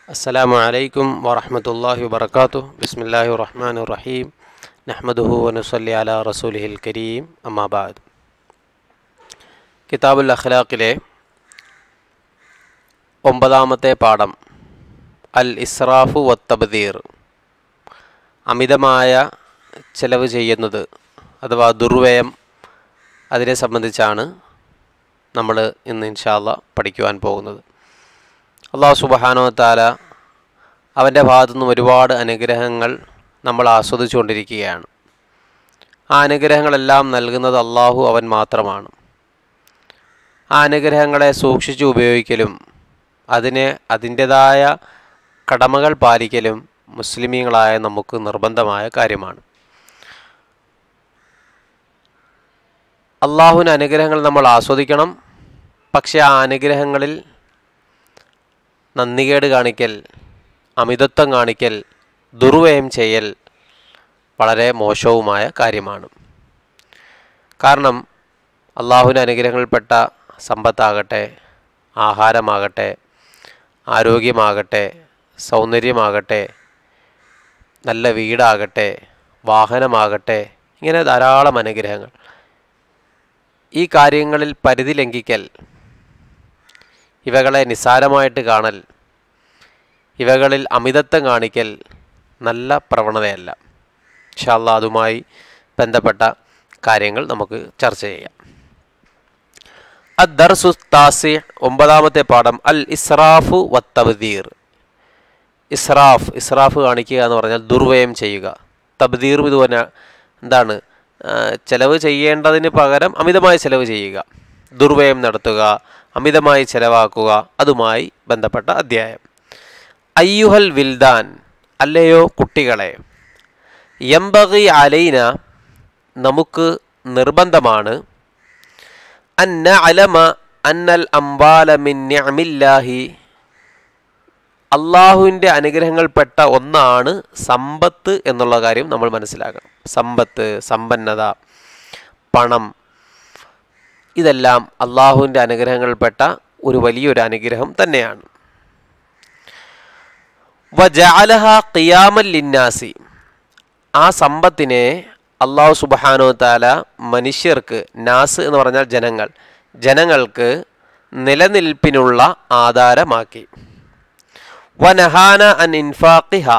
السلام عليكم ورحمة الله وبركاته بسم الله الرحمن الرحيم نحمده ونصلي على رسوله الكريم أما بعد കിതാബുൽ അഖ്ലാഖിലെ ഒമ്പതാമത്തെ പാഠം അൽ ഇസ്രാഫു വത്തബ്ദീർ അമിതമായ ചെലവ് ചെയ്യുന്നത് അഥവാ ദുർവ്യയം അതിനെ സംബന്ധിച്ചാണ് നമ്മൾ ഇന്ന് ഇൻഷാല്ല പഠിക്കുവാൻ പോകുന്നത് അള്ളാഹു സുബഹാനോ താല അവൻ്റെ ഭാഗത്തു നിന്നും ഒരുപാട് അനുഗ്രഹങ്ങൾ നമ്മൾ ആസ്വദിച്ചുകൊണ്ടിരിക്കുകയാണ് ആ അനുഗ്രഹങ്ങളെല്ലാം നൽകുന്നത് അള്ളാഹു അവൻ മാത്രമാണ് ആ അനുഗ്രഹങ്ങളെ സൂക്ഷിച്ചു ഉപയോഗിക്കലും അതിനെ അതിൻ്റെതായ കടമകൾ പാലിക്കലും മുസ്ലിമീങ്ങളായ നമുക്ക് നിർബന്ധമായ കാര്യമാണ് അള്ളാഹുവിന് അനുഗ്രഹങ്ങൾ നമ്മൾ ആസ്വദിക്കണം പക്ഷേ ആ അനുഗ്രഹങ്ങളിൽ നന്ദികേട് കാണിക്കൽ അമിതത്വം കാണിക്കൽ ദുർവ്യയം ചെയ്യൽ വളരെ മോശവുമായ കാര്യമാണ് കാരണം അള്ളാഹുവിൻ്റെ അനുഗ്രഹങ്ങളിൽപ്പെട്ട സമ്പത്താകട്ടെ ആഹാരമാകട്ടെ ആരോഗ്യമാകട്ടെ സൗന്ദര്യമാകട്ടെ നല്ല വീടാകട്ടെ വാഹനമാകട്ടെ ഇങ്ങനെ ധാരാളം അനുഗ്രഹങ്ങൾ ഈ കാര്യങ്ങളിൽ പരിധി ലംഘിക്കൽ ഇവകളെ നിസ്സാരമായിട്ട് കാണൽ ഇവകളിൽ അമിതത്വം കാണിക്കൽ നല്ല പ്രവണതയല്ല ഇൻഷാല്ല അതുമായി ബന്ധപ്പെട്ട കാര്യങ്ങൾ നമുക്ക് ചർച്ച ചെയ്യാം അദ്ദർസു താസി ഒമ്പതാമത്തെ പാഠം അൽ ഇസ്രാഫു വത്തബ്ദീർ ഇസ്രാഫ് ഇസ്രാഫ് കാണിക്കുക എന്ന് പറഞ്ഞാൽ ദുർവ്യയം ചെയ്യുക തബ്ദീർ ഇതുപോലെ എന്താണ് ചെലവ് ചെയ്യേണ്ടതിന് പകരം അമിതമായി ചെലവ് ചെയ്യുക ദുർവ്യയം നടത്തുക അമിതമായി ചെലവാക്കുക അതുമായി ബന്ധപ്പെട്ട അധ്യായം അയ്യുഹൽ വിൽദാൻ അല്ലയോ കുട്ടികളെ യംബഗി അലൈന നമുക്ക് നിർബന്ധമാണ് അന്ന അലമ അന്നൽ അംബാല മിൻ നിഅമില്ലാഹി അള്ളാഹുവിൻ്റെ അനുഗ്രഹങ്ങൾപ്പെട്ട ഒന്നാണ് സമ്പത്ത് എന്നുള്ള കാര്യം നമ്മൾ മനസ്സിലാക്കണം സമ്പത്ത് സമ്പന്നത പണം ഇതെല്ലാം അള്ളാഹുവിൻ്റെ അനുഗ്രഹങ്ങളിൽപ്പെട്ട ഒരു വലിയൊരു അനുഗ്രഹം തന്നെയാണ് വജാലഹ ഖിയാമൽ ലിന്നാസി ആ സമ്പത്തിനെ അള്ളാഹു സുബഹാനോ താല മനുഷ്യർക്ക് നാസ് എന്ന് പറഞ്ഞാൽ ജനങ്ങൾ ജനങ്ങൾക്ക് നിലനിൽപ്പിനുള്ള ആധാരമാക്കി വനഹാന അൻ ഇൻഫാഖിഹ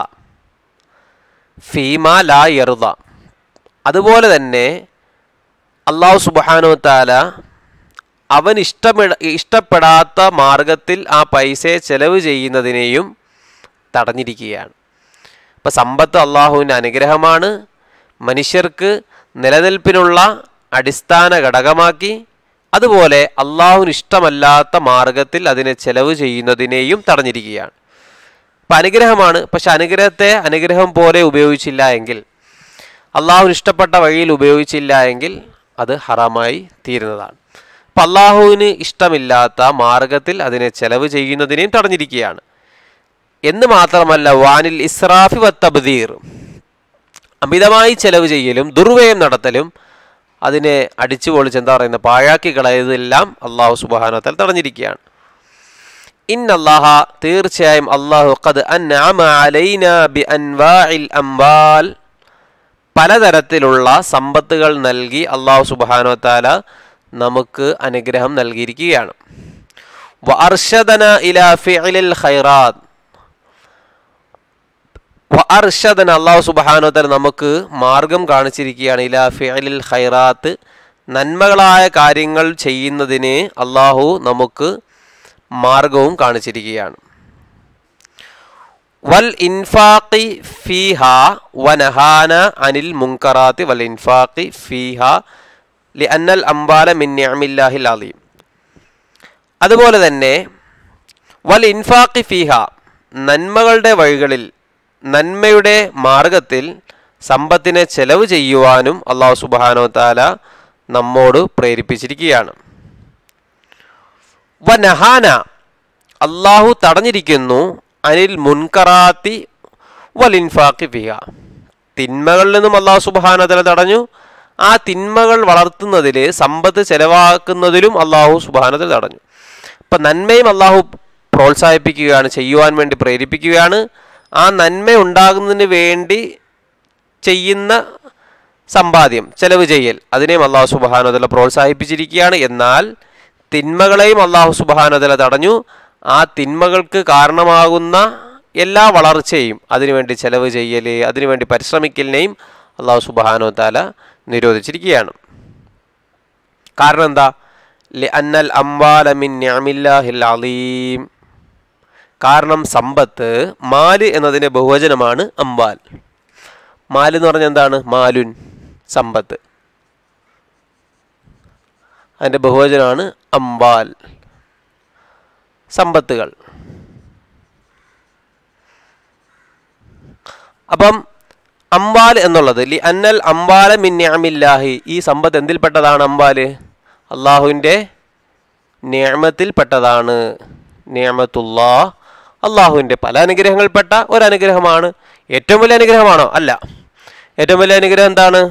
ഫീമ ലാ യറുദ അതുപോലെ തന്നെ അള്ളാഹു സുബഹാനോ താല അവൻ ഇഷ്ടമിട ഇഷ്ടപ്പെടാത്ത മാർഗത്തിൽ ആ പൈസയെ ചെലവ് ചെയ്യുന്നതിനെയും തടഞ്ഞിരിക്കുകയാണ് ഇപ്പം സമ്പത്ത് അള്ളാഹുവിൻ്റെ അനുഗ്രഹമാണ് മനുഷ്യർക്ക് നിലനിൽപ്പിനുള്ള അടിസ്ഥാന ഘടകമാക്കി അതുപോലെ അള്ളാഹുവിന് ഇഷ്ടമല്ലാത്ത മാർഗത്തിൽ അതിനെ ചെലവ് ചെയ്യുന്നതിനെയും തടഞ്ഞിരിക്കുകയാണ് അപ്പം അനുഗ്രഹമാണ് പക്ഷെ അനുഗ്രഹത്തെ അനുഗ്രഹം പോലെ ഉപയോഗിച്ചില്ല എങ്കിൽ അള്ളാഹുവിന് ഇഷ്ടപ്പെട്ട വഴിയിൽ ഉപയോഗിച്ചില്ല എങ്കിൽ അത് ഹറാമായി തീരുന്നതാണ് അപ്പം അള്ളാഹുവിന് ഇഷ്ടമില്ലാത്ത മാർഗത്തിൽ അതിനെ ചെലവ് ചെയ്യുന്നതിനെയും തടഞ്ഞിരിക്കുകയാണ് എന്ന് മാത്രമല്ല വാനിൽ ഇസ്രാഫി വത്തബ്ദീർ അമിതമായി ചെലവ് ചെയ്യലും ദുർവ്യയം നടത്തലും അതിനെ അടിച്ചു പൊളിച്ച് എന്താ പറയുന്നത് പാഴാക്കി കളയതെല്ലാം അള്ളാഹു സുബാനത്താൽ തടഞ്ഞിരിക്കുകയാണ് ഇൻ അള്ളാഹ തീർച്ചയായും അള്ളാഹു ഖദ് അൻഅമ അലൈന ബി അൻവാഇൽ അംബാൽ പലതരത്തിലുള്ള സമ്പത്തുകൾ നൽകി അള്ളാഹു സുബാനോ താല നമുക്ക് അനുഗ്രഹം നൽകിയിരിക്കുകയാണ് വ അർഷദന ഇലാ ഫിഇലിൽ ഖൈറാത്ത് അർഷദൻ അള്ളാഹു സുബാനോത്തൽ നമുക്ക് മാർഗം കാണിച്ചിരിക്കുകയാണ് ഇലാ ഫിഅലിൽ ഖൈറാത്ത് നന്മകളായ കാര്യങ്ങൾ ചെയ്യുന്നതിന് അള്ളാഹു നമുക്ക് മാർഗവും കാണിച്ചിരിക്കുകയാണ് വൽ ഇൻഫാഖി ഫീഹ വനഹാന അനിൽ മുങ്കറാത്തി വൽ ഇൻഫാഖി ഫീഹ ലി അന്നൽ അംബാല മിൻ നിഅമില്ലാഹിൽ അലീം അതുപോലെ തന്നെ വൽ ഇൻഫാഖി ഫീഹ നന്മകളുടെ വഴികളിൽ നന്മയുടെ മാർഗത്തിൽ സമ്പത്തിനെ ചെലവ് ചെയ്യുവാനും അള്ളാഹു സുബാനോ താല നമ്മോട് പ്രേരിപ്പിച്ചിരിക്കുകയാണ് വ നഹാന അള്ളാഹു തടഞ്ഞിരിക്കുന്നു അനിൽ മുൻകറാത്തി വലിൻഫാഖി ഫിഹ തിന്മകളിൽ നിന്നും അള്ളാഹു സുബാന തല തടഞ്ഞു ആ തിന്മകൾ വളർത്തുന്നതിൽ സമ്പത്ത് ചെലവാക്കുന്നതിലും അള്ളാഹു സുബാനത്തിൽ തടഞ്ഞു അപ്പം നന്മയും അള്ളാഹു പ്രോത്സാഹിപ്പിക്കുകയാണ് ചെയ്യുവാൻ വേണ്ടി പ്രേരിപ്പിക്കുകയാണ് ആ നന്മ ഉണ്ടാകുന്നതിന് വേണ്ടി ചെയ്യുന്ന സമ്പാദ്യം ചെലവ് ചെയ്യൽ അതിനെയും അള്ളാഹു സുബാനുതല പ്രോത്സാഹിപ്പിച്ചിരിക്കുകയാണ് എന്നാൽ തിന്മകളെയും അള്ളാഹു സുബാനുതല തടഞ്ഞു ആ തിന്മകൾക്ക് കാരണമാകുന്ന എല്ലാ വളർച്ചയും അതിനുവേണ്ടി ചെലവ് ചെയ്യൽ അതിനുവേണ്ടി പരിശ്രമിക്കലിനെയും അള്ളാഹു സുബാനു താല നിരോധിച്ചിരിക്കുകയാണ് കാരണം എന്താ അന്നൽ അംബാലമിൻ ഞാമില്ലാഹിൽ അലീം കാരണം സമ്പത്ത് മാല് എന്നതിൻ്റെ ബഹുവചനമാണ് അംബാൽ മാല് എന്ന് പറഞ്ഞാൽ എന്താണ് മാലുൻ സമ്പത്ത് അതിൻ്റെ ബഹുവചനമാണ് അംബാൽ സമ്പത്തുകൾ അപ്പം അംബാൽ എന്നുള്ളത് ലി അന്നൽ അംബാല മിന്യാമില്ലാഹി ഈ സമ്പത്ത് എന്തിൽപ്പെട്ടതാണ് അംബാല് അള്ളാഹുവിൻ്റെ നിയമത്തിൽപ്പെട്ടതാണ് നിയമത്തുല്ലാ അള്ളാഹുവിൻ്റെ പല അനുഗ്രഹങ്ങളിൽപ്പെട്ട ഒരു അനുഗ്രഹമാണ് ഏറ്റവും വലിയ അനുഗ്രഹമാണോ അല്ല ഏറ്റവും വലിയ അനുഗ്രഹം എന്താണ്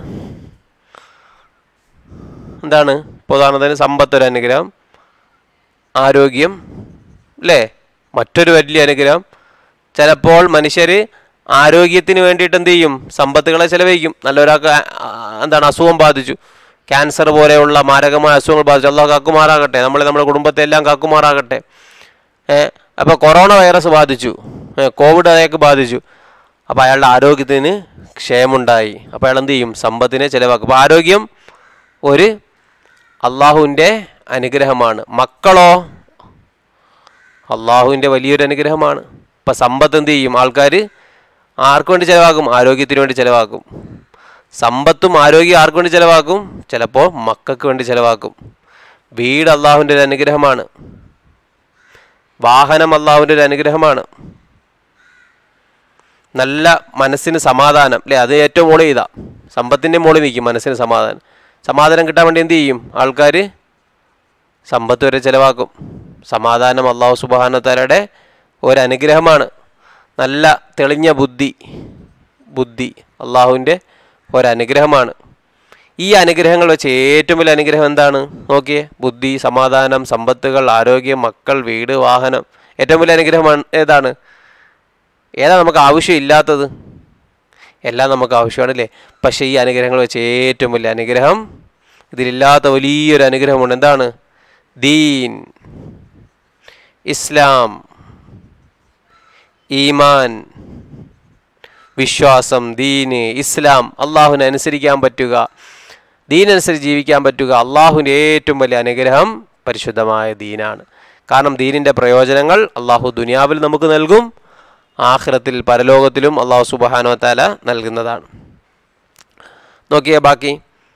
എന്താണ് ഉദാഹരണത്തിന് സമ്പത്തൊരു അനുഗ്രഹം ആരോഗ്യം അല്ലേ മറ്റൊരു വലിയ അനുഗ്രഹം ചിലപ്പോൾ മനുഷ്യർ ആരോഗ്യത്തിന് വേണ്ടിയിട്ട് എന്ത് ചെയ്യും സമ്പത്തുകളെ ചെലവഴിക്കും നല്ലൊരാൾക്ക് എന്താണ് അസുഖം ബാധിച്ചു ക്യാൻസർ പോലെയുള്ള മാരകമായ അസുഖങ്ങൾ ബാധിച്ചു അള്ളാഹ് കാക്കുമാറാകട്ടെ നമ്മളെ നമ്മുടെ കുടുംബത്തെ എല്ലാം കാക്കുമാറാകട്ടെ ഏഹ് അപ്പോൾ കൊറോണ വൈറസ് ബാധിച്ചു കോവിഡ് അയാൾക്ക് ബാധിച്ചു അപ്പോൾ അയാളുടെ ആരോഗ്യത്തിന് ക്ഷയമുണ്ടായി അപ്പോൾ അയാൾ എന്ത് ചെയ്യും സമ്പത്തിനെ ചിലവാക്കും അപ്പോൾ ആരോഗ്യം ഒരു അള്ളാഹുവിൻ്റെ അനുഗ്രഹമാണ് മക്കളോ അള്ളാഹുവിൻ്റെ വലിയൊരു അനുഗ്രഹമാണ് ഇപ്പം സമ്പത്ത് എന്ത് ചെയ്യും ആൾക്കാർ ആർക്ക് വേണ്ടി ചിലവാക്കും ആരോഗ്യത്തിന് വേണ്ടി ചിലവാക്കും സമ്പത്തും ആരോഗ്യം ആർക്ക് വേണ്ടി ചിലവാക്കും ചിലപ്പോൾ മക്കൾക്ക് വേണ്ടി ചിലവാക്കും വീട് അള്ളാഹുവിൻ്റെ ഒരു അനുഗ്രഹമാണ് വാഹനം അള്ളാഹുവിൻ്റെ ഒരു അനുഗ്രഹമാണ് നല്ല മനസ്സിന് സമാധാനം അല്ലേ അത് ഏറ്റവും മുകളിൽ ചെയ്താ സമ്പത്തിൻ്റെ മുകളിൽ നിൽക്കും മനസ്സിന് സമാധാനം സമാധാനം കിട്ടാൻ വേണ്ടി എന്ത് ചെയ്യും ആൾക്കാർ സമ്പത്ത് വരെ ചിലവാക്കും സമാധാനം അള്ളാഹു സുബാനത്തലയുടെ ഒരു അനുഗ്രഹമാണ് നല്ല തെളിഞ്ഞ ബുദ്ധി ബുദ്ധി അള്ളാഹുവിൻ്റെ ഒരനുഗ്രഹമാണ് ഈ അനുഗ്രഹങ്ങൾ വെച്ച് ഏറ്റവും വലിയ അനുഗ്രഹം എന്താണ് നോക്കിയേ ബുദ്ധി സമാധാനം സമ്പത്തുകൾ ആരോഗ്യം മക്കൾ വീട് വാഹനം ഏറ്റവും വലിയ അനുഗ്രഹമാണ് ഏതാണ് ഏതാ നമുക്ക് ആവശ്യമില്ലാത്തത് എല്ലാം നമുക്ക് ആവശ്യമാണ് അല്ലേ പക്ഷേ ഈ അനുഗ്രഹങ്ങൾ വെച്ച് ഏറ്റവും വലിയ അനുഗ്രഹം ഇതിലില്ലാത്ത വലിയൊരു അനുഗ്രഹമുണ്ട് എന്താണ് ദീൻ ഇസ്ലാം ഈമാൻ വിശ്വാസം ദീന് ഇസ്ലാം അള്ളാഹുവിനെ അനുസരിക്കാൻ പറ്റുക ദീനനുസരിച്ച് ജീവിക്കാൻ പറ്റുക അള്ളാഹുവിൻ്റെ ഏറ്റവും വലിയ അനുഗ്രഹം പരിശുദ്ധമായ ദീനാണ് കാരണം ദീനിൻ്റെ പ്രയോജനങ്ങൾ അള്ളാഹു ദുനിയാവിൽ നമുക്ക് നൽകും ആഖിറത്തിൽ പരലോകത്തിലും അള്ളാഹു സുബാനോ താല നൽകുന്നതാണ് നോക്കിയേ ബാക്കി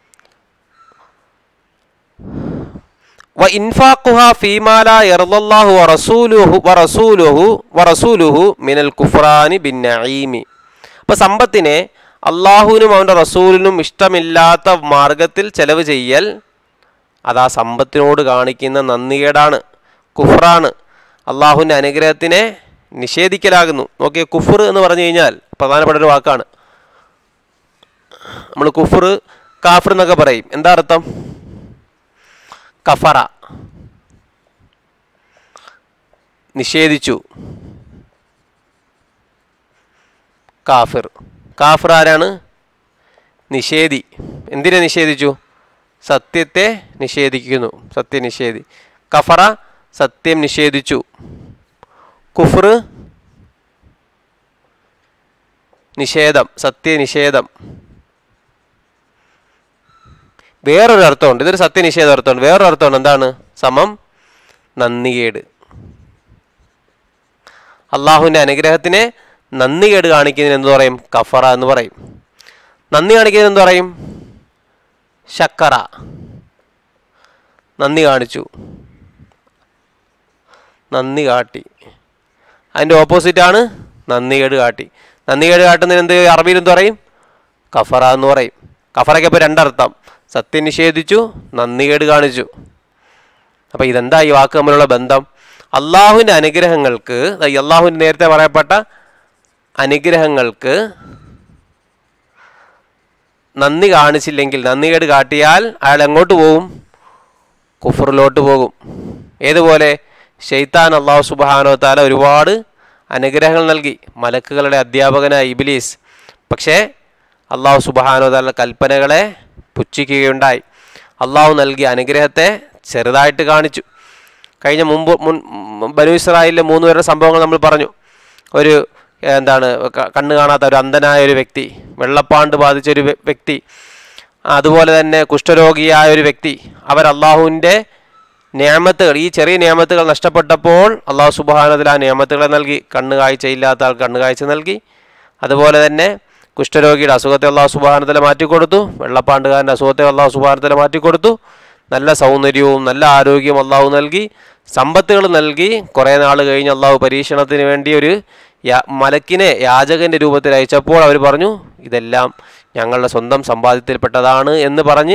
വ ഇൻഫാഖുഹ ഫീമാല യർദല്ലാഹു വറസൂലുഹു വറസൂലുഹു വറസൂലുഹു മിനൽ കുഫ്രാനി ബിൻ നഈമി അപ്പോൾ സമ്പത്തിനെ അള്ളാഹുവിനും അവൻ്റെ റസൂലിനും ഇഷ്ടമില്ലാത്ത മാർഗത്തിൽ ചെലവ് ചെയ്യൽ അത് ആ സമ്പത്തിനോട് കാണിക്കുന്ന നന്ദികേടാണ് കുഫറാണ് അള്ളാഹുവിൻ്റെ അനുഗ്രഹത്തിനെ നിഷേധിക്കലാകുന്നു നോക്കിയ കുഫർ എന്ന് പറഞ്ഞു കഴിഞ്ഞാൽ പ്രധാനപ്പെട്ട ഒരു വാക്കാണ് നമ്മൾ കുഫർ കാഫർ എന്നൊക്കെ പറയും എന്താ അർത്ഥം കഫറ നിഷേധിച്ചു കാഫിർ കാഫിർ ആരാണ് നിഷേധി എന്തിനെ നിഷേധിച്ചു സത്യത്തെ നിഷേധിക്കുന്നു സത്യനിഷേധി കഫറ സത്യം നിഷേധിച്ചു കുഫർ നിഷേധം സത്യനിഷേധം വേറൊരു അർത്ഥമുണ്ട് ഇതൊരു സത്യനിഷേധ അർത്ഥമുണ്ട് വേറൊരു അർത്ഥമുണ്ട് എന്താണ് സമം നന്ദികേട് അള്ളാഹുവിൻ്റെ അനുഗ്രഹത്തിനെ നന്ദികേട് കാണിക്കുന്നതിന് എന്ത് പറയും കഫറ എന്ന് പറയും നന്ദി കാണിക്കുന്നതിന് എന്ത് പറയും ശക്കറ നന്ദി കാണിച്ചു നന്ദി കാട്ടി അതിൻ്റെ ഓപ്പോസിറ്റാണ് നന്ദികേട് കാട്ടി നന്ദികേട് കാട്ടുന്നതിന് എന്ത് അറബിയിൽ എന്ത് പറയും കഫറ എന്ന് പറയും കഫറയ്ക്ക് അപ്പോൾ രണ്ടർത്ഥം സത്യം നിഷേധിച്ചു നന്ദികേട് കാണിച്ചു അപ്പോൾ ഇതെന്താ ഈ വാക്ക് തമ്മിലുള്ള ബന്ധം അള്ളാഹുവിൻ്റെ അനുഗ്രഹങ്ങൾക്ക് അള്ളാഹുവിൻ്റെ നേരത്തെ പറയപ്പെട്ട അനുഗ്രഹങ്ങൾക്ക് നന്ദി കാണിച്ചില്ലെങ്കിൽ നന്ദികേട് കാട്ടിയാൽ അയാൾ എങ്ങോട്ട് പോകും കുഫറിലോട്ട് പോകും ഏതുപോലെ ഷെയ്ത്താൻ അള്ളാഹു സുബാനോ താല ഒരുപാട് അനുഗ്രഹങ്ങൾ നൽകി മലക്കുകളുടെ അധ്യാപകനായ ഇബിലീസ് പക്ഷേ അള്ളാഹു സുബാനോ താല കൽപ്പനകളെ പുച്ഛിക്കുകയുണ്ടായി അള്ളാഹു നൽകിയ അനുഗ്രഹത്തെ ചെറുതായിട്ട് കാണിച്ചു കഴിഞ്ഞ മുമ്പ് മുൻ ബനു ഇസ്രായേലിലെ മൂന്ന് പേരുടെ സംഭവങ്ങൾ നമ്മൾ പറഞ്ഞു ഒരു എന്താണ് ക- കണ്ണ് കാണാത്ത ഒരു അന്ധനായ ഒരു വ്യക്തി വെള്ളപ്പാണ്ട് ബാധിച്ച ഒരു വ്യ- വ്യക്തി അതുപോലെ തന്നെ കുഷ്ഠരോഗിയായ ഒരു വ്യക്തി അവർ അള്ളാഹുവിൻ്റെ നിയമത്തുകൾ ഈ ചെറിയ നിയമത്തുകൾ നഷ്ടപ്പെട്ടപ്പോൾ അള്ളാഹു സുബാനത്തിൽ ആ നിയമത്തുകളെ നൽകി കണ്ണ് കാഴ്ചയില്ലാത്ത ആൾ കണ്ണ് കാഴ്ച നൽകി അതുപോലെ തന്നെ കുഷ്ഠരോഗിയുടെ അസുഖത്തെ അള്ളാഹു സുബാനത്തിലെ മാറ്റിക്കൊടുത്തു വെള്ളപ്പാണ്ടുകാരൻ്റെ അസുഖത്തെ അള്ളാഹു സുബാനത്തിലെ മാറ്റിക്കൊടുത്തു നല്ല സൗന്ദര്യവും നല്ല ആരോഗ്യവും അള്ളാഹു നൽകി സമ്പത്തുകൾ നൽകി കുറേ നാൾ കഴിഞ്ഞ് അള്ളാഹു പരീക്ഷണത്തിന് വേണ്ടി ഒരു യാ- മലക്കിനെ യാചകൻ്റെ രൂപത്തിൽ അയച്ചപ്പോൾ അവർ പറഞ്ഞു ഇതെല്ലാം ഞങ്ങളുടെ സ്വന്തം സമ്പാദ്യത്തിൽപ്പെട്ടതാണ് എന്ന് പറഞ്ഞ്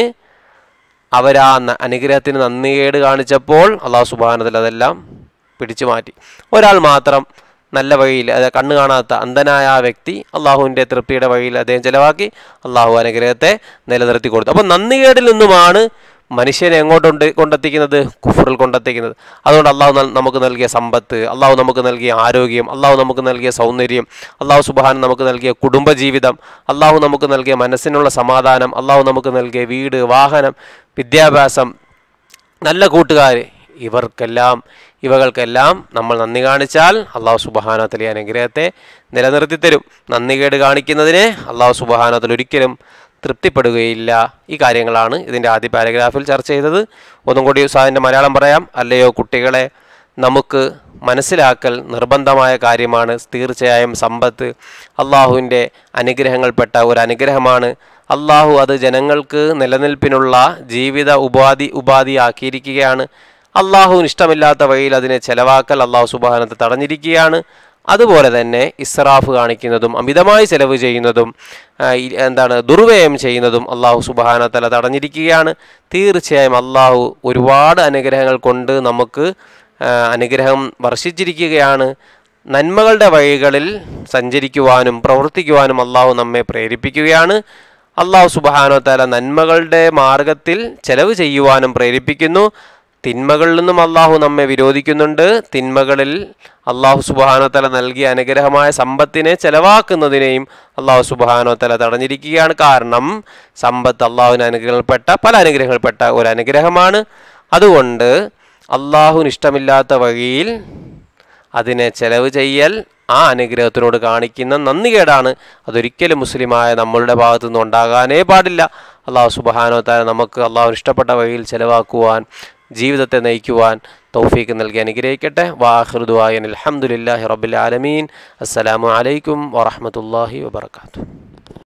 അവരാ ന- അനുഗ്രഹത്തിന് നന്ദികേട് കാണിച്ചപ്പോൾ അള്ളാഹു സുബാനത്തിൽ അതെല്ലാം പിടിച്ചു മാറ്റി ഒരാൾ മാത്രം നല്ല വഴിയിൽ അത് കണ്ണ് കാണാത്ത അന്ധനായ ആ വ്യക്തി അള്ളാഹുവിൻ്റെ തൃപ്തിയുടെ വഴിയിൽ അദ്ദേഹം ചിലവാക്കി അള്ളാഹു അനുഗ്രഹത്തെ നിലനിർത്തി കൊടുത്തു അപ്പോൾ നന്ദികേടിൽ നിന്നുമാണ് മനുഷ്യനെ എങ്ങോട്ടുണ്ട് കൊണ്ടെത്തിക്കുന്നത് കുഫറിൽ കൊണ്ടെത്തിക്കുന്നത് അതുകൊണ്ട് അള്ളാഹു നൽ- നമുക്ക് നൽകിയ സമ്പത്ത് അള്ളാഹു നമുക്ക് നൽകിയ ആരോഗ്യം അള്ളാഹു നമുക്ക് നൽകിയ സൗന്ദര്യം അള്ളാഹു സുബാൻ നമുക്ക് നൽകിയ കുടുംബജീവിതം അള്ളാഹു നമുക്ക് നൽകിയ മനസ്സിനുള്ള സമാധാനം അള്ളാഹു നമുക്ക് നൽകിയ വീട് വാഹനം വിദ്യാഭ്യാസം നല്ല കൂട്ടുകാർ ഇവർക്കെല്ലാം ഇവകൾക്കെല്ലാം നമ്മൾ നന്ദി കാണിച്ചാൽ അള്ളാഹു സുബഹാനത്തിലെ അനുഗ്രഹത്തെ നിലനിർത്തി തരും നന്ദികേട് കാണിക്കുന്നതിനെ അള്ളാഹു സുബഹാനത്തിൽ ഒരിക്കലും തൃപ്തിപ്പെടുകയില്ല ഈ കാര്യങ്ങളാണ് ഇതിൻ്റെ ആദ്യ പാരഗ്രാഫിൽ ചർച്ച ചെയ്തത് ഒന്നും കൂടി ഉസാദിൻ്റെ മലയാളം പറയാം അല്ലയോ കുട്ടികളെ നമുക്ക് മനസ്സിലാക്കൽ നിർബന്ധമായ കാര്യമാണ് തീർച്ചയായും സമ്പത്ത് അള്ളാഹുവിൻ്റെ അനുഗ്രഹങ്ങൾപ്പെട്ട ഒരു അനുഗ്രഹമാണ് അള്ളാഹു അത് ജനങ്ങൾക്ക് നിലനിൽപ്പിനുള്ള ജീവിത ഉപാധി ഉപാധിയാക്കിയിരിക്കുകയാണ് അള്ളാഹുവിന് ഇഷ്ടമില്ലാത്ത വഴിയിൽ അതിനെ ചെലവാക്കൽ അള്ളാഹു സുബാനത്ത് തടഞ്ഞിരിക്കുകയാണ് അതുപോലെ തന്നെ ഇസ്രാഫ് കാണിക്കുന്നതും അമിതമായി ചെലവ് ചെയ്യുന്നതും ആ, ഈ എന്താണ് ദുർവ്യയം ചെയ്യുന്നതും അള്ളാഹു സുബാനത്തല തടഞ്ഞിരിക്കുകയാണ് തീർച്ചയായും അള്ളാഹു ഒരുപാട് അനുഗ്രഹങ്ങൾ കൊണ്ട് നമുക്ക് ആ, അനുഗ്രഹം വർഷിച്ചിരിക്കുകയാണ് നന്മകളുടെ വഴികളിൽ സഞ്ചരിക്കുവാനും പ്രവർത്തിക്കുവാനും അള്ളാഹു നമ്മെ പ്രേരിപ്പിക്കുകയാണ് അള്ളാഹു സുബാനോ തല നന്മകളുടെ മാർഗത്തിൽ ചെലവ് ചെയ്യുവാനും പ്രേരിപ്പിക്കുന്നു തിന്മകളിൽ നിന്നും അള്ളാഹു നമ്മെ വിരോധിക്കുന്നുണ്ട് തിന്മകളിൽ അള്ളാഹു സുബാനോ തല നൽകിയ അനുഗ്രഹമായ സമ്പത്തിനെ ചെലവാക്കുന്നതിനെയും അള്ളാഹു സുബാനോ തല തടഞ്ഞിരിക്കുകയാണ് കാരണം സമ്പത്ത് അള്ളാഹുവിന് അനുഗ്രഹങ്ങൾപ്പെട്ട പല അനുഗ്രഹങ്ങൾപ്പെട്ട ഒരു അനുഗ്രഹമാണ് അതുകൊണ്ട് അള്ളാഹുവിന് ഇഷ്ടമില്ലാത്ത വഴിയിൽ അതിനെ ചെലവ് ചെയ്യൽ ആ അനുഗ്രഹത്തിനോട് കാണിക്കുന്ന നന്ദികേടാണ് അതൊരിക്കലും മുസ്ലിമായ നമ്മളുടെ ഭാഗത്തു നിന്ന് ഉണ്ടാകാനേ പാടില്ല അള്ളാഹു സുബഹാനോ താര നമുക്ക് അള്ളാഹു ഇഷ്ടപ്പെട്ട വഴിയിൽ ചെലവാക്കുവാൻ ജീവിതത്തെ നയിക്കുവാൻ തൗഫീക്ക് നൽകി അനുഗ്രഹിക്കട്ടെ വാഹൃദുവായൻ അലഹമുല്ലാഹി റബ്ബിൽ ആലമീൻ അസ്സലാമു അലൈക്കും വറഹമത്തല്ലാഹി വബർക്കാത്തു